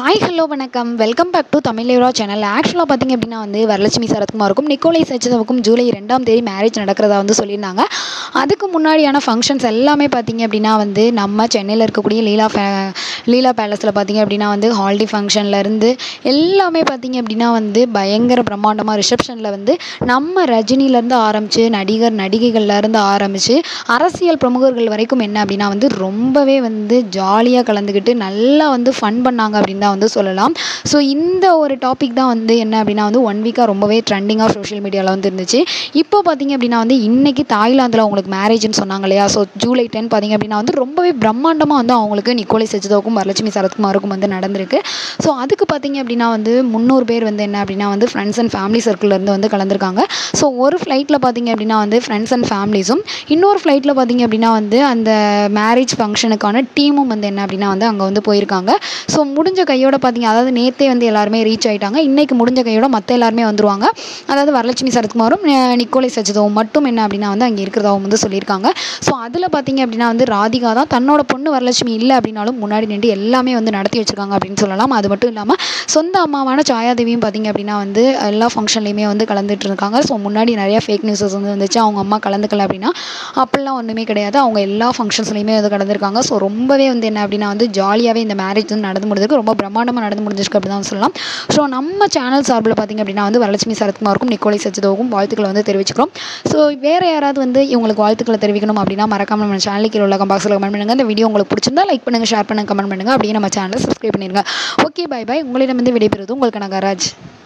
hi hello வணக்கம் welcome back to Tamil லேவரா channel ஆக்சுவலாக பார்த்தீங்க அப்படின்னா வந்து வரலட்சுமி சரத்குமாருக்கும் நிக்கோலை சச்சிதாவுக்கும் ஜூலை ரெண்டாம் தேதி மேரேஜ் நடக்கிறதா வந்து சொல்லியிருந்தாங்க அதுக்கு முன்னாடியான ஃபங்க்ஷன்ஸ் எல்லாமே பார்த்தீங்க அப்படின்னா வந்து நம்ம சென்னையில் இருக்கக்கூடிய லீலா ஃபே லீலா பேலஸில் பார்த்தீங்க அப்படின்னா வந்து ஹால்டி ஃபங்க்ஷன்லேருந்து எல்லாமே பார்த்தீங்க அப்படின்னா வந்து பயங்கர பிரம்மாண்டமாக ரிசப்ஷனில் வந்து நம்ம ரஜினிலேருந்து ஆரம்பித்து நடிகர் நடிகைகள்லேருந்து ஆரம்பித்து அரசியல் பிரமுகர்கள் வரைக்கும் என்ன அப்படின்னா வந்து ரொம்பவே வந்து ஜாலியாக கலந்துக்கிட்டு நல்லா வந்து ஃபன் பண்ணாங்க அப்படின்னு தான் வந்து சொல்லலாம் ஸோ இந்த ஒரு டாபிக் தான் வந்து என்ன அப்படின்னா வந்து ஒன் வீக்காக ரொம்பவே ட்ரெண்டிங்காக சோஷியல் மீடியாவில் வந்து இருந்துச்சு இப்போ பார்த்தீங்க அப்படின்னா வந்து இன்னைக்கு தாய்லாந்தில் அவங்களுக்கு மேரேஜ்னு சொன்னாங்க இல்லையா ஸோ ஜூலை டென் பார்த்தீங்க அப்படின்னா வந்து ரொம்பவே பிரம்மாண்டமாக வந்து அவங்களுக்கு நிக்கோலை சச்சிதாவுக்கும் வரலட்சுமி சரத்குமாருக்கும் வந்து நடந்திருக்கு ஸோ அதுக்கு பார்த்தீங்க அப்படின்னா வந்து முந்நூறு பேர் வந்து என்ன அப்படின்னா வந்து ஃப்ரெண்ட்ஸ் அண்ட் ஃபேமிலி சர்க்கிள்லேருந்து வந்து கலந்துருக்காங்க ஸோ ஒரு ஃப்ளைட்டில் பார்த்தீங்க அப்படின்னா வந்து ஃப்ரெண்ட்ஸ் அண்ட் ஃபேமிலிஸும் இன்னொரு ஃப்ளைட்டில் பார்த்தீங்க அப்படின்னா வந்து அந்த மேரேஜ் ஃபங்க்ஷனுக்கான டீமும் வந்து என்ன அப்படின்னா வந்து அங்கே வந்து போயிருக்காங்க ஸோ முடிஞ்ச கையோட பார்த்தீங்க அதாவது நேற்றே வந்து எல்லாருமே ரீச் ஆகிட்டாங்க இன்றைக்கி முடிஞ்ச கையோட மற்ற எல்லாருமே வந்துருவாங்க அதாவது வரலட்சுமி சரத்குமாரும் அஹ், நிக்கோலை சச்சிதாவும் மட்டும் என்ன அப்படின்னா வந்து அங்கே இருக்கிறதாவும் வந்து சொல்லியிருக்காங்க ஸோ அதில் பார்த்தீங்க அப்படின்னா வந்து ராதிகா தான் தன்னோட பொண்ணு வரலட்சுமி இல்லை அப்படின்னாலும் முன்னாடி நின்று எல்லாமே வந்து நடத்தி வச்சிருக்காங்க அப்படின்னு சொல்லலாம் அது மட்டும் இல்லாமல் சொந்த அம்மாவான சாயாதேவியும் பார்த்தீங்க அப்படின்னா வந்து எல்லா ஃபங்க்ஷன்லையுமே வந்து கலந்துட்டு இருக்காங்க ஸோ முன்னாடி நிறைய ஃபேக் நியூஸஸ் வந்து வந்துச்சு அவங்க அம்மா கலந்துக்கல அப்படின்னா அப்படிலாம் ஒன்றுமே கிடையாது அவங்க எல்லா ஃபங்க்ஷன்ஸ்லையுமே வந்து கலந்துருக்காங்க ஸோ ரொம்பவே வந்து என்ன அப்படின்னா வந்து ஜாலியாகவே இந்த மேரேஜ் வந்து நடந்து முடிஞ்சிருக்கு ரொம்ப பிரம்மாண்டமாக நடந்து முடிஞ்சிருக்கு அப்படி தான் சொல்லலாம் ஸோ நம்ம சேனல் சார்பில் பார்த்தீங்க அப்படின்னா வந்து வரலட்சுமி சரத்குமாருக்கும் நிக்கோலை சச்சிதாவுக்கும் வாழ்த்துக்களை வந்து தெரிவிச்சுக்கிறோம் ஸோ வேறு யாராவது வந்து இவங்களுக்கு வாழ்த்துக்களை தெரிவிக்கணும் அப்படின்னா மறக்காம நம்ம சேனலுக்கு உள்ள பாக்ஸில் கமெண்ட் பண்ணுங்கள் இந்த வீடியோ உங்களுக்கு பிடிச்சிருந்தா லைக் பண்ணுங்கள் ஷேர் பண்ணுங்கள் கமெண்ட் பண்ணுங்கள் அப்படியே நம்ம சேனலை சப்ஸ்கிரைப் பண்ணிடுங்க ஓகே பை பை உங்களிடம் வந்து விடைபெறுவது உங்களுக்கு நகராஜ்